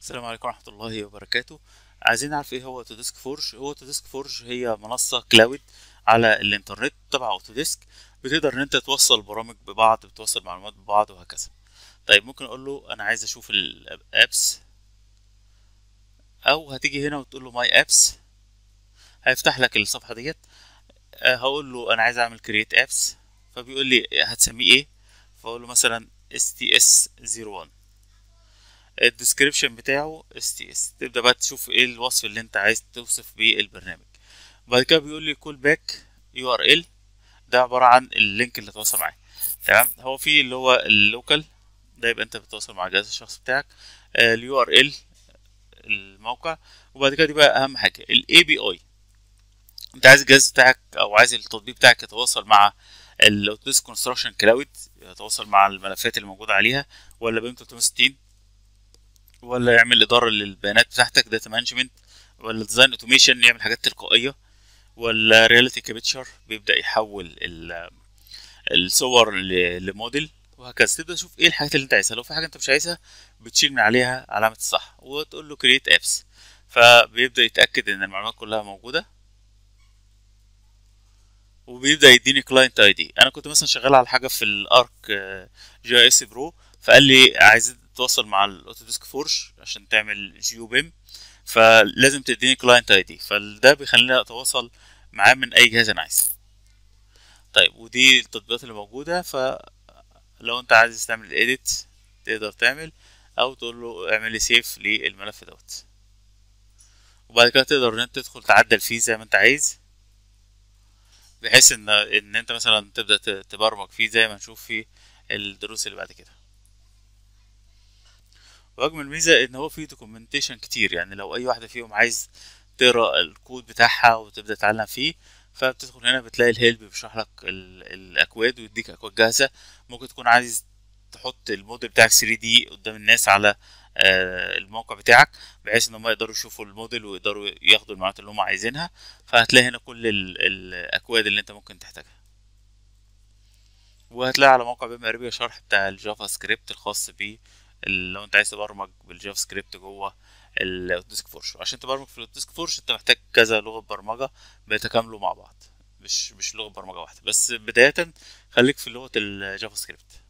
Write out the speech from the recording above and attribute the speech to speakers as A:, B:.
A: السلام عليكم ورحمة الله وبركاته عايزين نعرف ايه هو اوتوديسك فورج هو اوتوديسك فورج هي منصة كلاود على الانترنت تبع اوتوديسك بتقدر ان انت توصل برامج ببعض بتوصل معلومات ببعض وهكذا طيب ممكن اقول له انا عايز اشوف الابس او هتيجي هنا وتقول له ماي ابس هيفتح لك الصفحة ديت آه، هقول له انا عايز اعمل كرييت ابس فبيقول لي هتسميه ايه فاقول له مثلا sts 01 الديسكريبشن بتاعه اس تي اس تبدا بقى تشوف ايه الوصف اللي انت عايز توصف بيه البرنامج بعد كده بيقول لي كول باك يو ار ال ده عباره عن اللينك اللي تواصل معاه تمام هو في اللي هو اللوكال ده يبقى انت بتتواصل مع الجهاز الشخصي بتاعك اليو ار ال الموقع وبعد كده دي بقى اهم حاجه الاي بي اي انت عايز الجهاز بتاعك او عايز التطبيق بتاعك يتواصل مع الاوتوديسك كونستراكشن كلاود يتواصل مع الملفات اللي موجوده عليها ولا بيم 360 ولا يعمل اداره للبيانات بتاعتك داتا مانجمنت ولا ديزاين اوتوميشن يعمل حاجات تلقائيه ولا رياليتي كابتشر بيبدا يحول الصور لموديل وهكذا تبدا تشوف ايه الحاجات اللي انت عايزها لو في حاجه انت مش عايزها بتشيل من عليها علامه الصح وتقول له كرييت ابس فبيبدا يتاكد ان المعلومات كلها موجوده وبيبدا يديني كلاينت اي دي انا كنت مثلا شغال على حاجه في الارك جي اس برو فقال لي عايز تتواصل مع الاوتوديسك فورج عشان تعمل جيو بيم فلازم تديني كلاينت اي دي فده بيخليني اتواصل معاه من اي جهاز انا عايزه طيب ودي التطبيقات اللي موجوده فلو انت عايز تعمل اديت تقدر تعمل او تقول له اعمل لي سيف للملف دوت وبعد كده تقدر ان انت تدخل تعدل فيه زي ما انت عايز بحيث ان ان انت مثلا تبدا تبرمج فيه زي ما نشوف في الدروس اللي بعد كده واجمل ميزه ان هو فيه دوكيومنتيشن كتير يعني لو اي واحده فيهم عايز تقرا الكود بتاعها وتبدا تتعلم فيه فبتدخل هنا بتلاقي الهيلب بيشرح لك الاكواد ويديك اكواد جاهزه ممكن تكون عايز تحط الموديل بتاعك 3 دي قدام الناس على الموقع بتاعك بحيث ان هم يقدروا يشوفوا الموديل ويقدروا ياخدوا المعلومات اللي هم عايزينها فهتلاقي هنا كل الاكواد اللي انت ممكن تحتاجها وهتلاقي على موقع بما اربيا شرح بتاع الجافا سكريبت الخاص بيه لو انت عايز تبرمج بالجافا سكريبت جوه الديسك فورش عشان تبرمج في الديسك فورش انت محتاج كذا لغه برمجه بيتكاملوا مع بعض مش مش لغه برمجه واحده بس بدايه خليك في لغه الجافا سكريبت